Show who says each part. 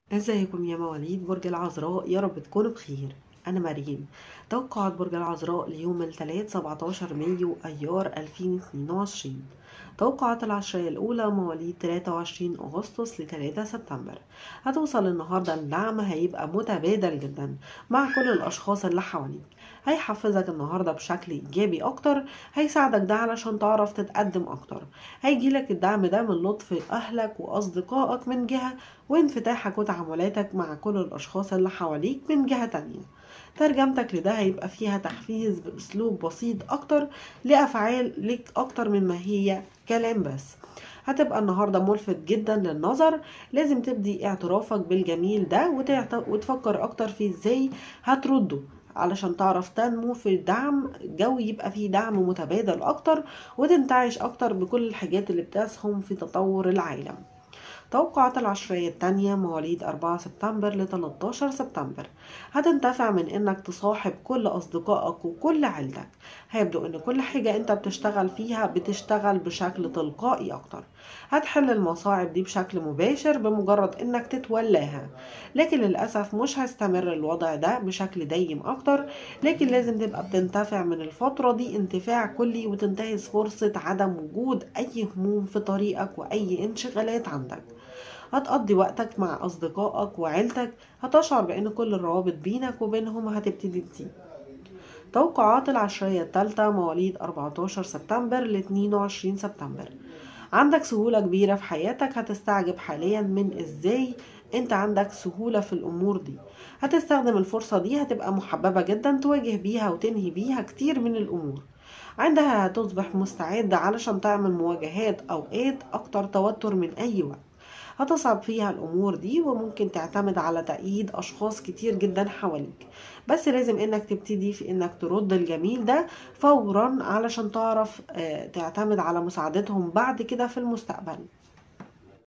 Speaker 1: ازيكم يا مواليد برج العذراء يا رب تكونوا بخير انا مريم توقعات برج العذراء ليوم الثلاث 17 مايو ايار 2022 توقعات العشرية الأولى مواليد 23 أغسطس ل 3 سبتمبر هتوصل النهاردة الدعم هيبقى متبادل جدا مع كل الأشخاص اللي حواليك هيحفزك النهاردة بشكل إيجابي أكتر هيساعدك ده علشان تعرف تتقدم أكتر هيجيلك الدعم ده من لطف أهلك وأصدقائك من جهة وانفتاحك وتعاملاتك مع كل الأشخاص اللي حواليك من جهة تانية ترجمتك لده هيبقى فيها تحفيز بأسلوب بسيط أكتر لأفعال لك أكتر مما هي كلام بس هتبقى النهاردة ملفت جدا للنظر لازم تبدي اعترافك بالجميل ده وتعت... وتفكر أكتر في ازاي هترده علشان تعرف تنمو في الدعم جو يبقى فيه دعم متبادل أكتر وتنتعش أكتر بكل الحاجات اللي بتسهم في تطور العالم توقعات العشرية التانية مواليد 4 سبتمبر ل 13 سبتمبر هتنتفع من انك تصاحب كل اصدقائك وكل عيلتك هيبدو ان كل حاجة انت بتشتغل فيها بتشتغل بشكل تلقائي اكتر هتحل المصاعب دي بشكل مباشر بمجرد انك تتولاها لكن للأسف مش هيستمر الوضع ده بشكل دايم اكتر لكن لازم تبقى بتنتفع من الفترة دي انتفاع كلي وتنتهز فرصة عدم وجود اي هموم في طريقك واي انشغالات عندك هتقضي وقتك مع أصدقائك وعيلتك هتشعر بأن كل الروابط بينك وبينهم هتبتدي تزيد توقعات العشرية الثالثة مواليد 14 سبتمبر ل 22 سبتمبر عندك سهولة كبيرة في حياتك هتستعجب حاليا من ازاي انت عندك سهولة في الامور دي هتستخدم الفرصة دي هتبقى محببة جدا تواجه بيها وتنهي بيها كتير من الامور عندها هتصبح مستعد علشان تعمل مواجهات اوقات اكتر توتر من اي وقت هتصعب فيها الامور دي وممكن تعتمد على تأييد اشخاص كتير جدا حواليك بس لازم انك تبتدي في انك ترد الجميل ده فورا علشان تعرف تعتمد على مساعدتهم بعد كده في المستقبل